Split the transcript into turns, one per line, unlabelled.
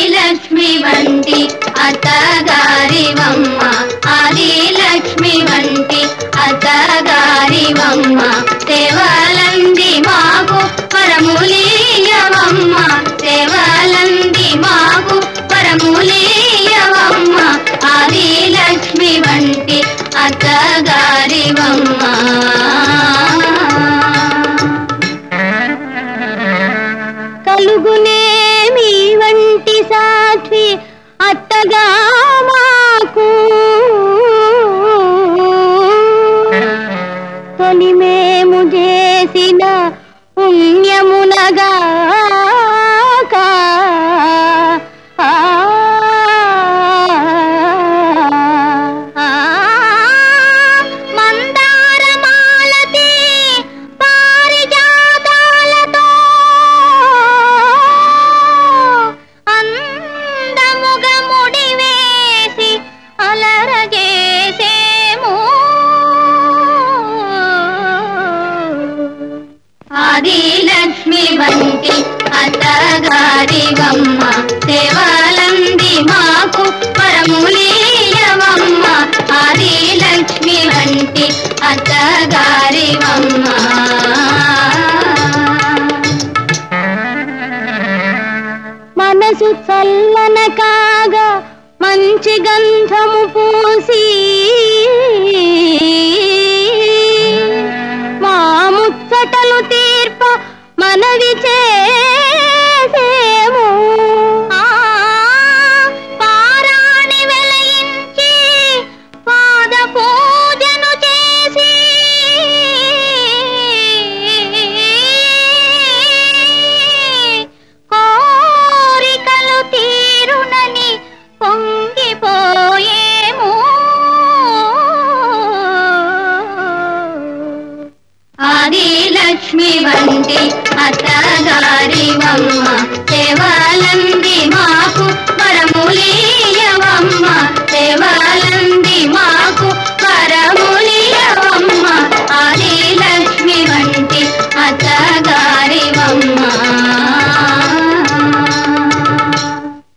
ఆదిలక్ష్మి వంటి అత్తగారివమ్మ ఆదిలక్ష్మి వంటి అత్తగారివమ్మ సేవలంది మాకు పరములీయవమ్మ సేవలంది మాకు పరములీయవమ్మ ఆదిలక్ష్మి వంటి అత్తగారివమ్మ
కలుగునే మీ వంటి సాక్షి అత్తగా మాకు తొలి మేము చేసిన పుణ్యమునగా మందారమాలతి పారిజాతాలతో అందముగ ముడివేసి అలరజేసేము
ఆదిలక్ష్మి వంటి అత్తగారివమ్మ సేవలంది మాకు పరములీయవమ్మ ఆదిలక్ష్మి వంటి అత్తగారివమ్మ
మనసు చల్లన కాగా మంచి గంధము పూసి మా ముచ్చటలు తీర్ప మనవి చేసేము ఆ, పారాణి వెలయించి పాద పూజను చేసి కోరికలు తీరునని పొంగిపోయేము
ఆదిలక్ష్మి వంటి అత్తగారివమ్మ సేవలంది మాకు పరములీయవమ్మ సేవలంది